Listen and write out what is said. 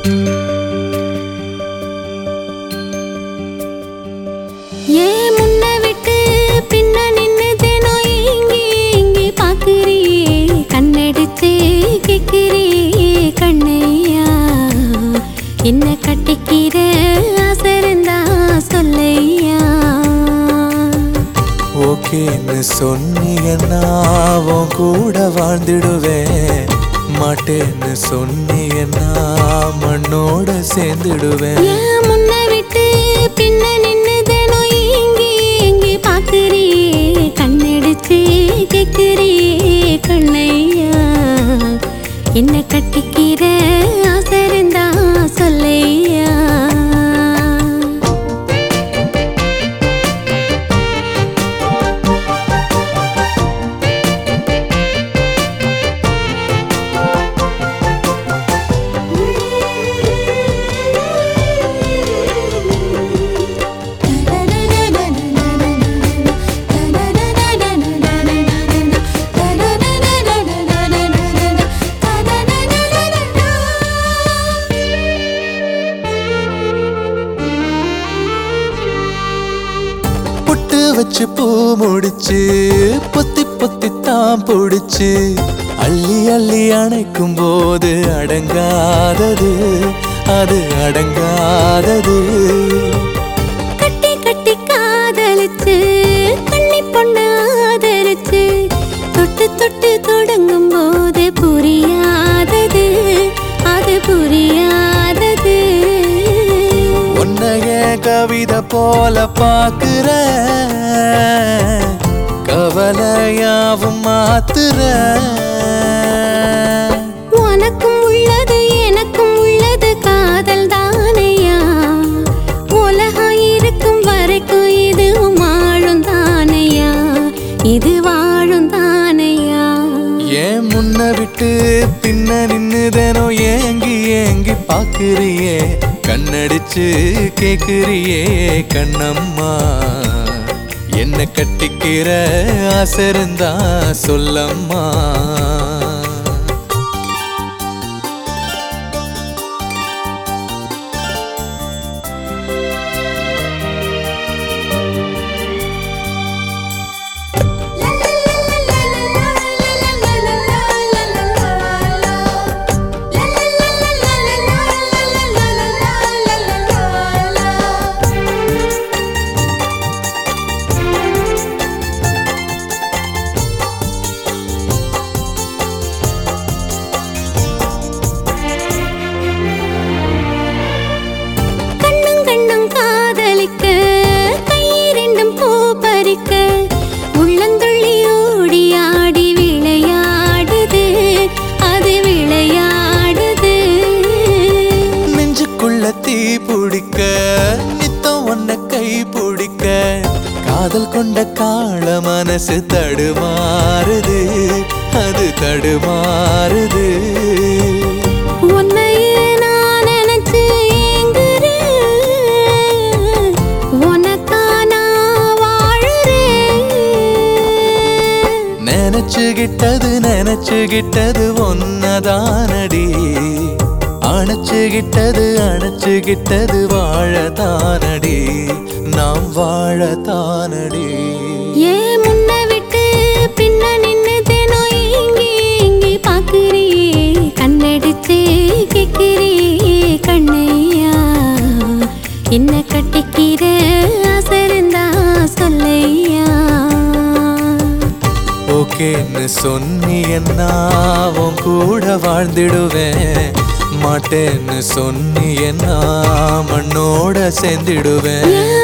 ஏன் முன்ன விட்டு பின்ன நின்னு தினம் ஏங்கி ஏங்கி பாக்குறியே கண்ணடிச்சு கேக்குறியே கண்ணையா என்ன கட்டிக்கிற அசரந்தா சொல்லையா ஓகேன்னு சொன்னீங்கன்னா உன் கூட வாழ்ந்துடுவேன் மாட்டேன்னு சொன்னீங்கன்னா மண்ணோட சேர்ந்துடுவேன் ஏன் முன்ன விட்டு பின்ன நின்னு தினம் ஏங்கி ஏங்கி பாக்குறியே கண்ணடிச்சு கேக்குறியே கண்ணையா என்ன கட்டிக்கிற அசரந்தா சொல்லையா புட்டு வச்சு பூ முடிச்சு பொத்தி பொத்தி தான் பிடிச்சு அள்ளி அள்ளி அணைக்கும் போது அடங்காதது அது அடங்காதது கட்டி கட்டி காதலிச்சு கண்ணி பொண்ணு ஆதரிச்சு தொட்டு தொட்டு தொடங்கும் போது புரியாதது அது புரியாதது உன்னைய கவிதை போல பாக்குற கவலையாவும் மாத்துற உனக்கும் உள்ளது எனக்கும் உள்ளது காதல் தானையா உலகம் இருக்கும் வரைக்கும் இது வாழும் தானையா இது வாழும் தானையா ஏன் முன்ன விட்டு பின்ன நின்னுதனோ ஏங்கி ஏங்கி பாக்குறியே கண்ணடிச்சு கேக்குறியே கண்ணம்மா என்ன கட்டிக்கிற ஆசை இருந்தா சொல்லம்மா கண்ணும் கண்ணும் காதலிக்க கையிரண்டும் பூ பறிக்க உள்ளந்துள்ளி ஓடி ஆடி விளையாடுது அது விளையாடுது நெஞ்சுக்குள்ள தீ பிடிக்க நித்தம் ஒன்ன கை பிடிக்க காதல் கொண்ட காள மனசு தடுமாறுது அது தடுமாறுது உன்னையே நான் நினைச்சு ஏங்குறேன் உனக்கா நான் வாழுறேன் நினைச்சுகிட்டது நினைச்சுகிட்டது ஒன்னதானடி அணைச்சுகிட்டது அணைச்சுகிட்டது வாழத்தானடி நாம் வாழத்தானடி ஏன் முன்ன விட்டு பின்ன நின்னு தினம் ஏங்கி ஏங்கி பாக்குறியே கண்ணடிச்சு கேக்குறியே கண்ணையா என்ன கட்டிக்கிற அசரந்தா சொல்லையா ஓகேன்னு சொன்னியன்னா உன் கூட வாழ்ந்திடுவேன் மாட்டேன்னு சொன்னியன்னா மண்ணோட சேர்ந்திடுவேன்